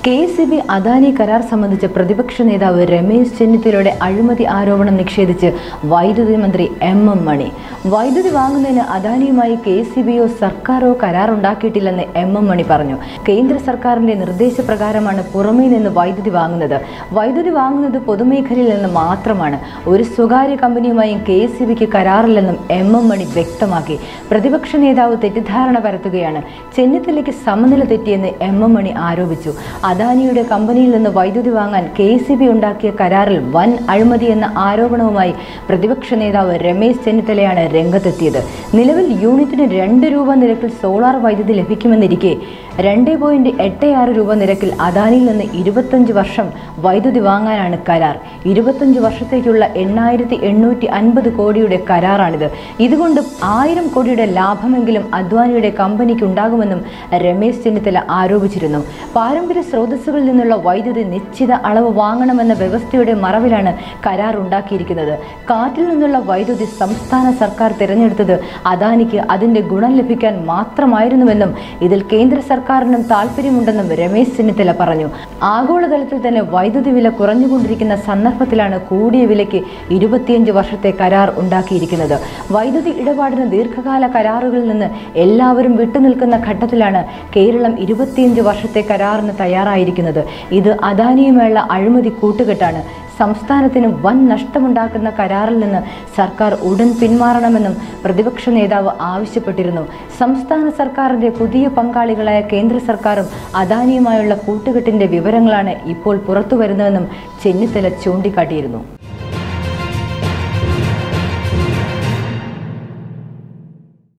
K C B Adani കരാർ സംബന്ധിച്ച് പ്രതിപക്ഷ നേതാവ് രമേശ് ചെന്നിത്തലയുടെ അഴിമതി ആരോപണം നിഷേധിച്ച് വൈദ്യുതി മന്ത്രി എം എം മണി വൈദ്യുതി വാങ്ങുന്നതിന് അദാനിയുമായി കെ സി ബിയോ സർക്കാരോ കരാറുണ്ടാക്കിയിട്ടില്ലെന്ന് എം എം മണി പറഞ്ഞു കേന്ദ്ര സർക്കാരിന്റെ നിർദ്ദേശപ്രകാരമാണ് പുറമേ നിന്ന് വൈദ്യുതി വാങ്ങുന്നത് വൈദ്യുതി വാങ്ങുന്നത് പൊതുമേഖലയിൽ നിന്ന് മാത്രമാണ് ഒരു സ്വകാര്യ കമ്പനിയുമായും കെ സി ബിക്ക് കരാറില്ലെന്നും എം എം മണി വ്യക്തമാക്കി പ്രതിപക്ഷ നേതാവ് തെറ്റിദ്ധാരണ പരത്തുകയാണ് ചെന്നിത്തലയ്ക്ക് സമനില തെറ്റിയെന്ന് എം എം മണി ആരോപിച്ചു അദാനിയുടെ കമ്പനിയിൽ നിന്ന് വൈദ്യുതി വാങ്ങാൻ കെ സി ബി ഉണ്ടാക്കിയ കരാറിൽ വൻ അഴിമതി എന്ന ആരോപണവുമായി പ്രതിപക്ഷ നേതാവ് രമേശ് ചെന്നിത്തലയാണ് രംഗത്തെത്തിയത് നിലവിൽ യൂണിറ്റിന് രണ്ട് രൂപ നിരക്കിൽ സോളാർ വൈദ്യുതി ലഭിക്കുമെന്നിരിക്കെ രണ്ട് പോയിന്റ് എട്ട് ആറ് രൂപ നിരക്കിൽ അദാനിയിൽ നിന്ന് ഇരുപത്തഞ്ച് വർഷം വൈദ്യുതി വാങ്ങാനാണ് കരാർ ഇരുപത്തഞ്ച് വർഷത്തേക്കുള്ള എണ്ണായിരത്തി എണ്ണൂറ്റി അൻപത് കോടിയുടെ കരാറാണിത് ഇതുകൊണ്ട് ആയിരം കോടിയുടെ ലാഭമെങ്കിലും അദ്വാനിയുടെ കമ്പനിക്ക് ഉണ്ടാകുമെന്നും രമേശ് ചെന്നിത്തല ആരോപിച്ചിരുന്നു പാരമ്പര്യ സ്രോതസ്സുകളിൽ നിന്നുള്ള വൈദ്യുതി നിശ്ചിത അളവ് വാങ്ങണമെന്ന വ്യവസ്ഥയുടെ മറവിലാണ് കരാർ ഉണ്ടാക്കിയിരിക്കുന്നത് കാറ്റിൽ നിന്നുള്ള വൈദ്യുതി സംസ്ഥാന സർക്കാർ തിരഞ്ഞെടുത്തത് അദാനിക്ക് അതിന്റെ ഗുണം ലഭിക്കാൻ മാത്രമായിരുന്നുവെന്നും ഇതിൽ കേന്ദ്ര സർക്കാരിനും താല്പര്യമുണ്ടെന്നും രമേശ് ചെന്നിത്തല പറഞ്ഞു ആഗോളതലത്തിൽ തന്നെ വൈദ്യുതി വില കുറഞ്ഞുകൊണ്ടിരിക്കുന്ന സന്ദർഭത്തിലാണ് കൂടിയ വിലയ്ക്ക് ഇരുപത്തിയഞ്ച് വർഷത്തെ കരാർ ഉണ്ടാക്കിയിരിക്കുന്നത് വൈദ്യുതി ഇടപാടിന് ദീർഘകാല കരാറുകളിൽ നിന്ന് എല്ലാവരും വിട്ടുനിൽക്കുന്ന ഘട്ടത്തിലാണ് കേരളം ഇരുപത്തിയഞ്ച് വർഷത്തെ കരാറിന് തയ്യാറായിരിക്കുന്നത് ഇത് അദാനിയുമായുള്ള അഴിമതി കൂട്ടുകെട്ടാണ് സംസ്ഥാനത്തിന് വൻ നഷ്ടമുണ്ടാക്കുന്ന കരാറിൽ നിന്ന് സർക്കാർ ഉടൻ പിന്മാറണമെന്നും പ്രതിപക്ഷ നേതാവ് ആവശ്യപ്പെട്ടിരുന്നു സംസ്ഥാന സർക്കാരിന്റെ പുതിയ പങ്കാളികളായ കേന്ദ്ര സർക്കാരും അദാനിയുമായുള്ള കൂട്ടുകെട്ടിന്റെ വിവരങ്ങളാണ് ഇപ്പോൾ പുറത്തുവരുന്നതെന്നും ചെന്നിത്തല ചൂണ്ടിക്കാട്ടിയിരുന്നു